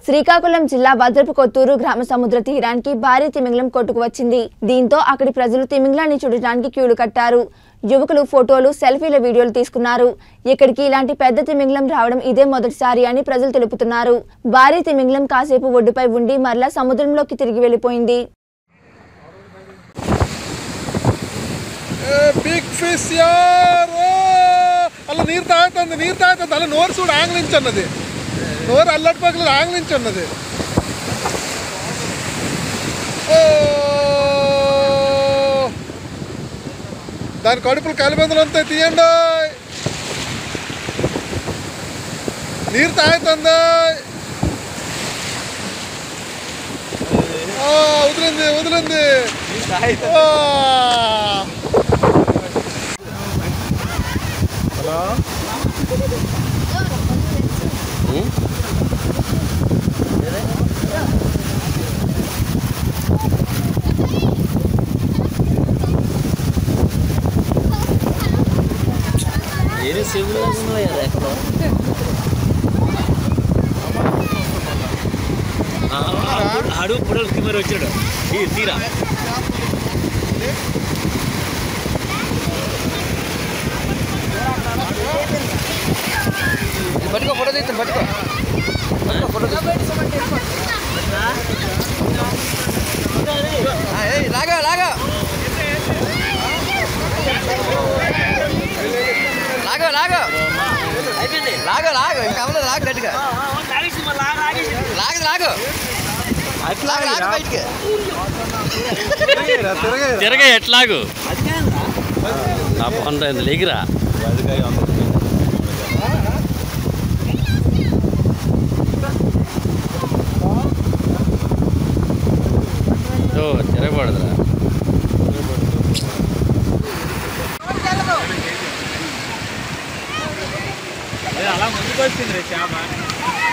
శ్రీకాకుళం జిల్లా భద్రపు కొత్తూరు గ్రామ సముద్ర తీరానికి భారీ తిమింగలం కొట్టుకు వచ్చింది దీంతో అక్కడి ప్రజలు తిమింగలాన్ని చూడటానికి క్యూలు కట్టారు యువకులు ఫోటోలు సెల్ఫీల వీడియోలు తీసుకున్నారు ఇక్కడికి ఇలాంటి పెద్ద తిమింగలం రావడం ఇదే మొదటిసారి అని ప్రజలు తెలుపుతున్నారు భారీ తిమింగలం కాసేపు ఒడ్డుపై ఉండి మరలా సముద్రంలోకి తిరిగి వెళ్లిపోయింది బిగ్ ఫిష్ యార్ అలా నీరు తాగుతుంది నీరు తాగుతుంది అలా నోరు చూడు ఆంగ్లించి అన్నది నోరు అల్లటి పక్కల ఆంగ్లించి అన్నది ఓ! దాని కడుపులు కలిపెందులు అంతా తీయండి నీరు తాగుతుంది ఆ, వదిలింది వదిలింది ఆ! ఏదో సివిల్ ఉన్నాయి కదా ఎక్కడో ఆ, ఆ, ఆడు పొడలు కింద వచ్చాడు ఈ తీరా పట్టుకో ఫోటో తీస్తాను పట్టుకో పట్టుకో ఫోటో తీస్తాను ఏయ్ లాగా లాగా లాగా లాగా అయిపోయింది లాగా లాగా ఇంకా అవ్వలేదు లాగా గట్టిగా లాగదు లాగు లాగు లాగు బయటికి తిరగ ఎట్లాగు నా బాగుంది లేగిరా ఓ తిరగబడదురా అలా ముందుకు వచ్చింది చేప